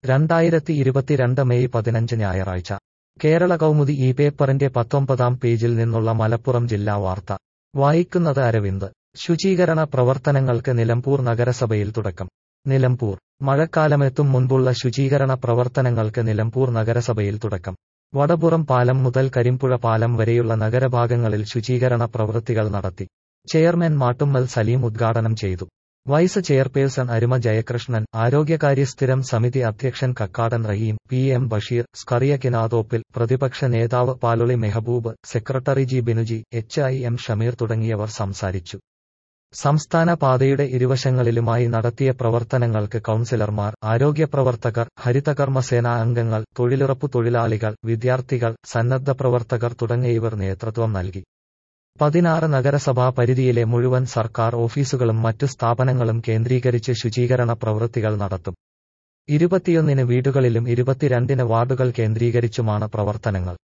രണ്ടായിരത്തി ഇരുപത്തിരണ്ട് മെയ് പതിനഞ്ച് ഞായറാഴ്ച കേരള കൗമുദി ഈ പേപ്പറിന്റെ പത്തൊമ്പതാം പേജിൽ നിന്നുള്ള മലപ്പുറം ജില്ലാ വാർത്ത വായിക്കുന്നത് അരവിന്ദ് ശുചീകരണ പ്രവർത്തനങ്ങൾക്ക് നിലമ്പൂർ നഗരസഭയിൽ തുടക്കം നിലമ്പൂർ മഴക്കാലമെത്തും മുൻപുള്ള ശുചീകരണ പ്രവർത്തനങ്ങൾക്ക് നിലമ്പൂർ നഗരസഭയിൽ തുടക്കം വടപുറം പാലം മുതൽ കരിമ്പുഴ പാലം വരെയുള്ള നഗരഭാഗങ്ങളിൽ ശുചീകരണ പ്രവൃത്തികൾ നടത്തി ചെയർമാൻ മാട്ടുമ്മൽ സലീം ഉദ്ഘാടനം ചെയ്തു വൈസ് ചെയർപേഴ്സൺ അരുമ ജയകൃഷ്ണൻ ആരോഗ്യകാര്യ സ്ഥിരം സമിതി അധ്യക്ഷൻ കക്കാടൻ റഹീം പി എം ബഷീർ സ്കറിയ കിനാതോപ്പിൽ പ്രതിപക്ഷ നേതാവ് Paluli Mehaboob secretary G Binuji H I M Shameer തുടങ്ങിയവർ സംസാരിച്ചു സംസ്ഥാന പാതയുടെ ഇരുവശങ്ങളിലുമായി നടത്തിയ പ്രവർത്തനങ്ങൾക്ക് കൌൺസിലർമാർ ആരോഗ്യപ്രവർത്തകർ ഹരിതകർമ്മസേനാ അംഗങ്ങൾ തൊഴിലുറപ്പു തൊഴിലാളികൾ വിദ്യാർത്ഥികൾ സന്നദ്ധ പ്രവർത്തകർ തുടങ്ങിയവർ നേതൃത്വം നൽകി പതിനാറ് നഗരസഭാ പരിധിയിലെ മുഴുവൻ സർക്കാർ ഓഫീസുകളും മറ്റു സ്ഥാപനങ്ങളും കേന്ദ്രീകരിച്ച് ശുചീകരണ പ്രവൃത്തികൾ നടത്തും ഇരുപത്തിയൊന്നിന് വീടുകളിലും ഇരുപത്തിരണ്ടിന് വാർഡുകൾ കേന്ദ്രീകരിച്ചുമാണ് പ്രവർത്തനങ്ങൾ